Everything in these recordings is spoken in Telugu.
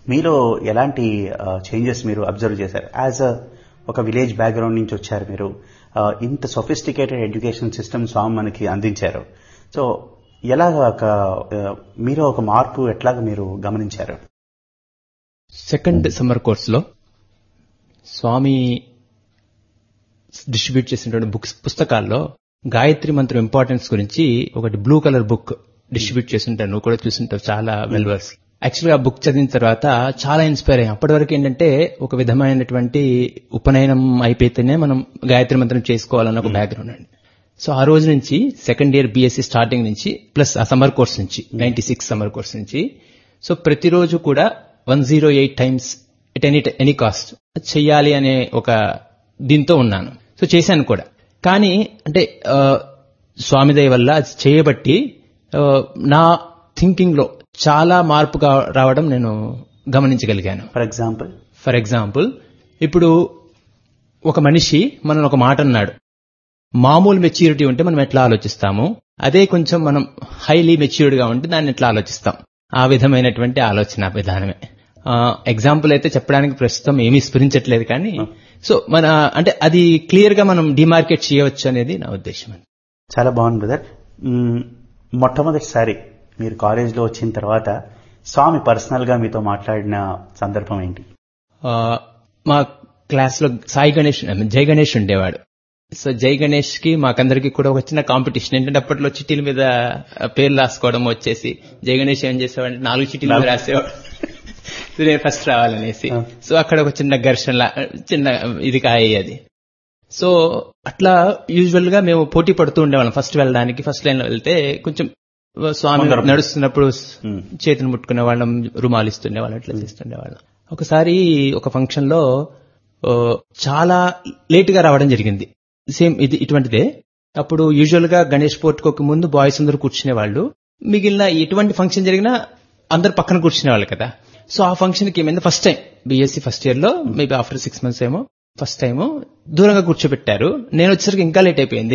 మీలో ఎలాంటి చేంజెస్ మీరు అబ్జర్వ్ చేశారు యాజ్ అ ఒక విలేజ్ బ్యాక్గ్రౌండ్ నుంచి వచ్చారు మీరు ఆ, ఇంత సొఫిస్టికేటెడ్ ఎడ్యుకేషన్ సిస్టమ్ స్వామి మనకి అందించారు సో ఎలాగ ఒక ఆ, మీలో ఒక మార్పు ఎట్లాగ మీరు గమనించారు సెకండ్ సమ్మర్ కోర్సులో స్వామి డిస్ట్రిబ్యూట్ చేసినటువంటి బుక్స్ పుస్తకాల్లో గాయత్రి మంత్రం ఇంపార్టెన్స్ గురించి ఒకటి బ్లూ కలర్ బుక్ డిస్ట్రిబ్యూట్ చేస్తుంటాను నువ్వు కూడా చూస్తుంటావు చాలా వెల్వర్స్ యాక్చువల్గా ఆ బుక్ చదివిన తర్వాత చాలా ఇన్స్పైర్ అయ్యాం అప్పటి వరకు ఏంటంటే ఒక విధమైనటువంటి ఉపనయనం అయిపోతేనే మనం గాయత్రి మంత్రం చేసుకోవాలన్న ఒక బ్యాక్గ్రౌండ్ అండి సో ఆ రోజు నుంచి సెకండ్ ఇయర్ బీఎస్సీ స్టార్టింగ్ నుంచి ప్లస్ ఆ సమ్మర్ కోర్స్ నుంచి నైన్టీ సిక్స్ సమ్మర్ కోర్స్ నుంచి సో ప్రతిరోజు కూడా one zero eight times at any any cost చెయ్యాలి అనే ఒక దీంతో ఉన్నాను సో చేశాను కూడా కానీ అంటే ఆ, స్వామి దయ వల్ల అది చేయబట్టి ఆ, నా థింకింగ్ లో చాలా మార్పు కా- రావడం నేను గమనించగలిగాను ఫర్ ఎగ్జాంపుల్ ఫర్ ఎగ్జాంపుల్ ఇప్పుడు ఒక మనిషి మనం ఒక మాట అన్నాడు మామూలు మెచ్యూరిటీ ఉంటే మనం ఎట్లా ఆలోచిస్తాము అదే కొంచెం మనం హైలీ మెచ్యూర్డ్ గా ఉంటే దాన్ని ఎట్లా ఆలోచిస్తాం ఆ విధమైనటువంటి ఆలోచన విధానమే ఎగ్జాంపుల్ అయితే చెప్పడానికి ప్రస్తుతం ఏమీ స్ఫురించట్లేదు కానీ సో మన అంటే అది క్లియర్ గా మనం డిమార్కెట్ చేయవచ్చు అనేది నా ఉద్దేశం చాలా బాగుంది బ్రదర్ మ్మ్, మొట్టమొదటిసారి మీరు కాలేజ్లో వచ్చిన తర్వాత స్వామి పర్సనల్ గా మీతో మాట్లాడిన సందర్భం ఏంటి ఆ, మా క్లాస్ లో సాయి గణేష్ జై గణేష్ ఉండేవాడు సో జై గణేష్ కి మాకందరికి కూడా ఒక చిన్న కాంపిటీషన్ ఏంటంటే అప్పట్లో చిట్టీల మీద ఆ, పేర్లు రాసుకోవడం వచ్చేసి జై గణేష్ ఏం చేసేవాడు నాలుగు చిట్టీల మీద రాసేవాడు సో నేను ఫస్ట్ రావాలనేసి సో అక్కడ ఒక చిన్న ఘర్షణ లా- చిన్న ఇది కాయేది సో అట్లా యూజువల్ గా మేము పోటీ పడుతూ ఉండేవాళ్ళం ఫస్ట్ వెళ్ళడానికి ఫస్ట్ లైన్ లో వెళ్తే కొంచెం స్వామి తొందర. నడుస్తున్నప్పుడు Hmm. చేతిని ముట్టుకునే వాళ్ళం రుమాలు ఇస్తుండే వాళ్ళం ఇట్లా చేస్తుండే వాళ్ళం ఒకసారి ఒక ఫంక్షన్ లో ఓ, చాలా లేట్ గా రావడం జరిగింది సేమ్ ఇది ఇటువంటిదే అప్పుడు యూజువల్ గా గణేష్ పోర్టుకోక ముందు బాయ్స్ అందరూ కూర్చునే వాళ్ళు మిగిలిన ఎటువంటి ఫంక్షన్ జరిగినా అందరు పక్కన కూర్చునే వాళ్ళు కదా సో ఆ ఫంక్షన్ కి ఏమైంది first time BSc first year లో మేబీ ఆఫ్టర్ సిక్స్ మంత్స్ ఏమో ఫస్ట్ టైం దూరంగా కూర్చోబెట్టారు నేను వచ్చేసరికి ఇంకా లేట్ అయిపోయింది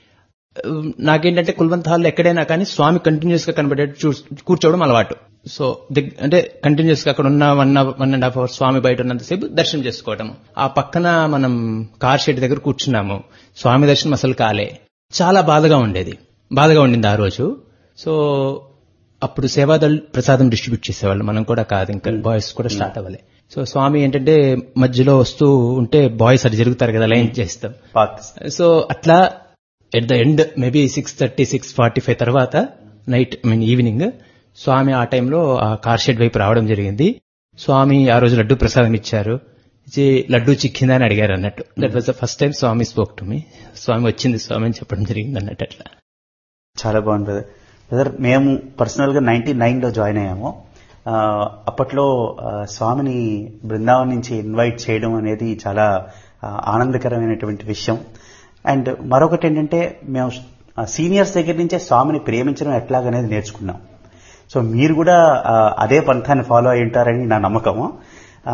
నాకేంటంటే కుల్వంత్ హాల్లో ఎక్కడైనా కానీ స్వామి కంటిన్యూస్ గా కనబడేట్టు చూ- కూర్చోవడం అలవాటు సో దగ్- అంటే కంటిన్యూస్ గా అక్కడ ఉన్న one one and half hour Swami బయట ఉన్నంతసేపు దర్శనం చేసుకోవటం ఆ పక్కన మనం కార్ షెడ్ దగ్గర కూర్చున్నాము స్వామి దర్శనం అసలు కాలే చాలా బాధగా ఉండేది బాధగా ఉండింది ఆ రోజు సో అప్పుడు సేవాదళ్ ప్రసాదం డిస్ట్రిబ్యూట్ చేసేవాళ్ళు మనం కూడా కాదు ఇంకా బాయ్స్ కూడా స్టార్ట్ అవ్వాలి సో స్వామి ఏంటంటే మధ్యలో వస్తూ ఉంటే బాయ్స్ అటు జరుగుతారు కదా లైన్ చేస్తాం పాత్ సో అట్లా at the end maybe six thirty six forty five తర్వాత night I mean evening Swami ఆ టైంలో ఆ కార్ షెడ్ వైపు రావడం జరిగింది స్వామి ఆ రోజు లడ్డు ప్రసాదం ఇచ్చారు ఇచ్చి లడ్డు చిక్కిందా అని అడిగారు అన్నట్టు that was the first time Swami spoke to me Swami వచ్చింది స్వామి అని చెప్పడం జరిగింది అన్నట్టు అట్లా చాలా బాగుంది బ్రదర్ బ్రదర్ మేము పర్సనల్ గా నైన్టీ నైన్ లో జాయిన్ అయ్యాము ఆ, అప్పట్లో ఆ, స్వామిని బృందావనం నుంచి ఇన్వైట్ చేయడం అనేది చాలా ఆ, ఆనందకరమైనటువంటి విషయం అండ్ మరొకటి ఏంటంటే మేము సీనియర్స్ దగ్గర నుంచే స్వామిని ప్రేమించడం ఎట్లాగనేది నేర్చుకున్నాం సో మీరు కూడా ఆ, అదే పంథాన్ని ఫాలో అయి ఉంటారని నా నమ్మకము ఆ,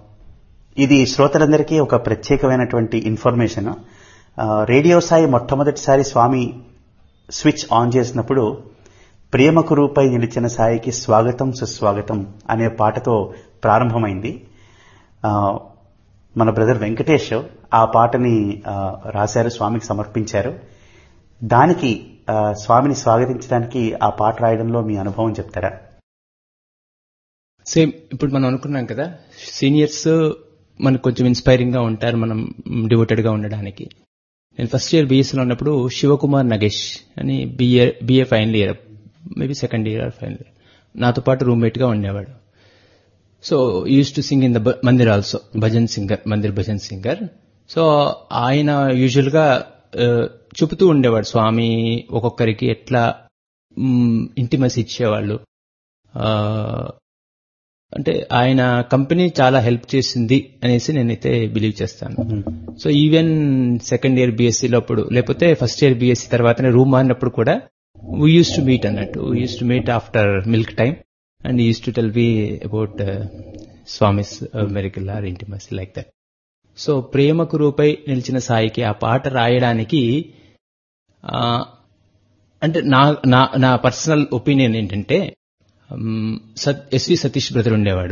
ఇది శ్రోతలందరికీ ఒక ప్రత్యేకమైనటువంటి ఇన్ఫర్మేషన్ ఆ, రేడియో సాయి మొట్టమొదటిసారి స్వామి స్విచ్ ఆన్ చేసినప్పుడు ప్రేమకు రూపై నిలిచిన సాయికి స్వాగతం సుస్వాగతం అనే పాటతో ప్రారంభమైంది ఆ, మన బ్రదర్ వెంకటేష్ ఆ పాటని ఆ, రాశారు స్వామికి సమర్పించారు దానికి ఆ, స్వామిని స్వాగతించడానికి ఆ పాట రాయడంలో మీ అనుభవం చెప్తారా సేమ్ ఇప్పుడు మనం అనుకున్నాం కదా సీనియర్స్ మనకు కొంచెం ఇన్స్పైరింగ్ గా ఉంటారు మనం డివోటెడ్ గా ఉండడానికి నేను ఫస్ట్ ఇయర్ బీఎస్సీలో ఉన్నప్పుడు శివకుమార్ నగేష్ అని BA BA final year maybe second year or final year నాతో పాటు రూమ్మేట్ గా ఉండేవాడు so use to sing in the mandir also bhajan singer mandir bhajan singer so ఆయన యూజువల్ గా ఆ, చెబుతూ ఉండేవాడు స్వామి ఒక్కొక్కరికి ఎట్లా ఇంటిమసి ఇచ్చేవాళ్ళు ఆ, అంటే ఆయన కంపెనీ చాలా హెల్ప్ చేసింది అనేసి నేనైతే బిలీవ్ చేస్తాను సో ఈవెన్ సెకండ్ ఇయర్ బీఎస్సీలో అప్పుడు లేకపోతే ఫస్ట్ ఇయర్ బీఎస్సీ తర్వాతనే రూమ్ మారినప్పుడు కూడా వీ యూస్ టు మీట్ అన్నట్టు we use to meet after milk time and use to tell be about Swami's miracle or intimacy like that so ప్రేమకు రూపై నిలిచిన సాయికి ఆ పాట రాయడానికి ఆ, అంటే నా నా నా పర్సనల్ ఒపీనియన్ ఏంటంటే మ్, సత్ ఎస్వి సతీష్ బ్రదర్ ఉండేవాడు